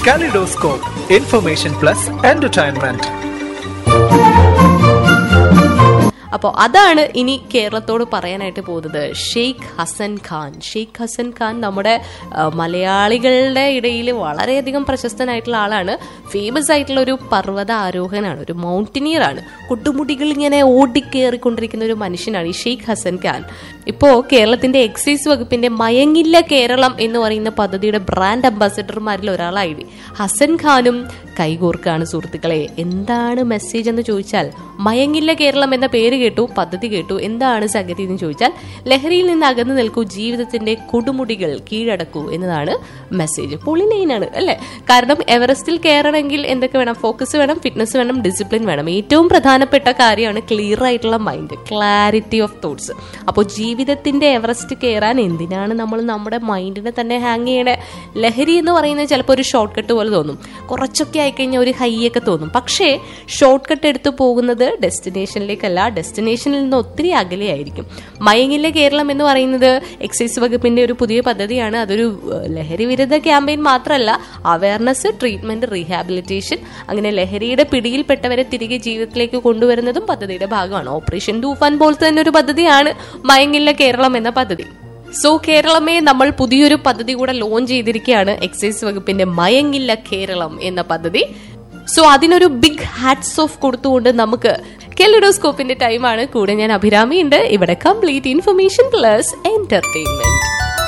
Kaleidoscope, information plus entertainment. അപ്പോൾ അതാണ് ഇനി കേരളത്തോട് പറയാനായിട്ട് പോകുന്നത് ഷെയ്ഖ് ഹസൻ ഖാൻ ഷെയ്ഖ് ഹസൻ ഖാൻ നമ്മുടെ ആ, മലയാളികളുടെ ഇടയിൽ വളരെയധികം പ്രശസ്തനായിട്ടുള്ള ആളാണ് ഫേമസ് ആയിട്ടുള്ള ഒരു പർവ്വത ആരോഹനാണ് ഒരു മൗണ്ടനിയർ ആണ് കുട്ടുമുടികൾ ഇങ്ങനെ ഓടിക്കേറിക്കൊണ്ടിരിക്കുന്ന ഒരു മനുഷ്യനാണ് ഈ ഷെയ്ഖ് ഹസൻ ഖാൻ ഇപ്പോ കേരളത്തിന്റെ എക്സൈസ് വകുപ്പിന്റെ മയങ്ങില്ല കേരളം എന്ന് പറയുന്ന പദ്ധതിയുടെ ബ്രാൻഡ് അംബാസിഡർമാരിൽ ഒരാളായി ഹസൻ ഖാനും കൈകോർക്കാണ് സുഹൃത്തുക്കളെ എന്താണ് മെസ്സേജ് എന്ന് ചോദിച്ചാൽ മയങ്ങില്ല കേരളം എന്ന പേര് കേട്ടു പദ്ധതി കേട്ടു എന്താണ് സംഗതി എന്ന് ചോദിച്ചാൽ ലഹരിയിൽ നിന്ന് അകന്നു നിൽക്കൂ ജീവിതത്തിന്റെ കൊടുമുടികൾ കീഴടക്കൂ എന്നതാണ് മെസ്സേജ് പൊളിനൈനാണ് അല്ലെ കാരണം എവറസ്റ്റിൽ കയറണമെങ്കിൽ എന്തൊക്കെ വേണം ഫോക്കസ് വേണം ഫിറ്റ്നസ് വേണം ഡിസിപ്ലിൻ വേണം ഏറ്റവും പ്രധാനപ്പെട്ട കാര്യമാണ് ക്ലിയർ ആയിട്ടുള്ള മൈൻഡ് ക്ലാരിറ്റി ഓഫ് തോട്ട്സ് അപ്പോൾ ജീവിതത്തിന്റെ എവറസ്റ്റ് കയറാൻ എന്തിനാണ് നമ്മൾ നമ്മുടെ മൈൻഡിനെ തന്നെ ഹാങ് ചെയ്യണേ ലഹരി എന്ന് പറയുന്നത് ചിലപ്പോൾ ഒരു ഷോർട്ട് കട്ട് പോലെ തോന്നും കുറച്ചൊക്കെ ആയിക്കഴിഞ്ഞാൽ ഒരു ഹൈ ഒക്കെ തോന്നും പക്ഷേ ഷോർട്ട് കട്ട് എടുത്ത് പോകുന്നത് ഡെസ്റ്റിനേഷനിലേക്കല്ല ഡെസ്റ്റിനേഷനിൽ നിന്ന് ഒത്തിരി അകലെയായിരിക്കും മയങ്ങിലെ കേരളം എന്ന് പറയുന്നത് എക്സൈസ് വകുപ്പിന്റെ ഒരു പുതിയ പദ്ധതിയാണ് അതൊരു ഏഹ്, ലഹരി വിരുദ്ധ ക്യാമ്പയിൻ മാത്രമല്ല അവയർനെസ് ട്രീറ്റ്മെന്റ് റീഹാബിലിറ്റേഷൻ അങ്ങനെ ലഹരിയുടെ പിടിയിൽപ്പെട്ടവരെ തിരികെ ജീവിതത്തിലേക്ക് കൊണ്ടുവരുന്നതും പദ്ധതിയുടെ ഭാഗമാണ് ഓപ്പറേഷൻ തൂഫാൻ പോലത്തെ തന്നെ ഒരു പദ്ധതിയാണ് മയങ്ങില്ല കേരളം എന്ന പദ്ധതി സോ കേരളമേ നമ്മൾ പുതിയൊരു പദ്ധതി കൂടെ ലോഞ്ച് ചെയ്തിരിക്കുകയാണ് എക്സൈസ് വകുപ്പിന്റെ മയങ്ങില്ല കേരളം എന്ന പദ്ധതി സോ അതിനൊരു ബിഗ് ഹാറ്റ്സ് ഓഫ് കൊടുത്തുകൊണ്ട് നമുക്ക് കെലിഡോസ്കോപ്പിന്റെ ടൈമാണ് കൂടെ ഞാൻ അഭിരാമി ഉണ്ട് ഇവിടെ കംപ്ലീറ്റ് ഇൻഫർമേഷൻ പ്ലസ് എന്റർടൈൻമെന്റ്